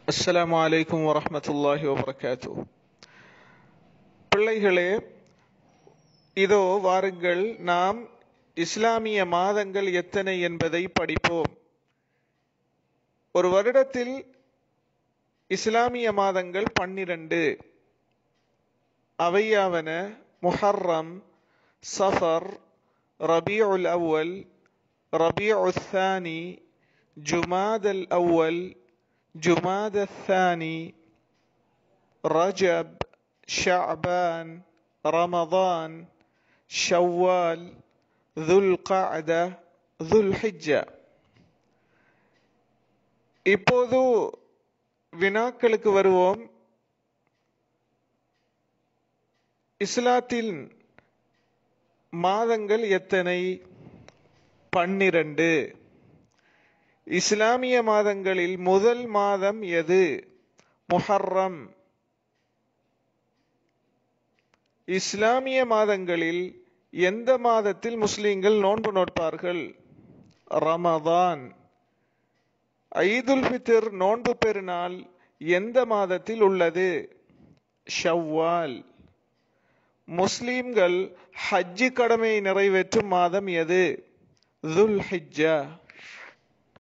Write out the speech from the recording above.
அஸ்ஸலாமு அலைக்கும் வரஹ்மத்துல்லாஹி வபரகாத்து பிள்ளைகளே இதோ வாருங்கள் நாம் இஸ்லாமிய மாதங்கள் எத்தனை என்பதை படிப்போம் ஒரு வருடத்தில் இஸ்லாமிய மாதங்கள் பன்னிரண்டு அவையாவன முஹர்ரம் சஃபர் ரபியுல் அவ்வல் ரபியுல் தானி ஜுமாதல் அவ்வல் جماد الثاني رجب شعبان رمضان شوال ذو القعدة ذو الحجة இப்போது வினாக்களுக்கு வருவோம் இஸ்லாத்தின் மாதங்கள் எத்தனை பன்னிரண்டு இஸ்லாமிய மாதங்களில் முதல் மாதம் எது முஹர்ரம் இஸ்லாமிய மாதங்களில் எந்த மாதத்தில் முஸ்லிம்கள் நோன்பு நோட்பார்கள் ரமதான் ஐதுல் ஃபித்ர் நோன்பு பெருநாள் எந்த மாதத்தில் உள்ளது ஷவ்வால் முஸ்லிம்கள் ஹஜ்ஜி கடமையை நிறைவேற்றும் மாதம் எது துல் ஹிஜ்ஜா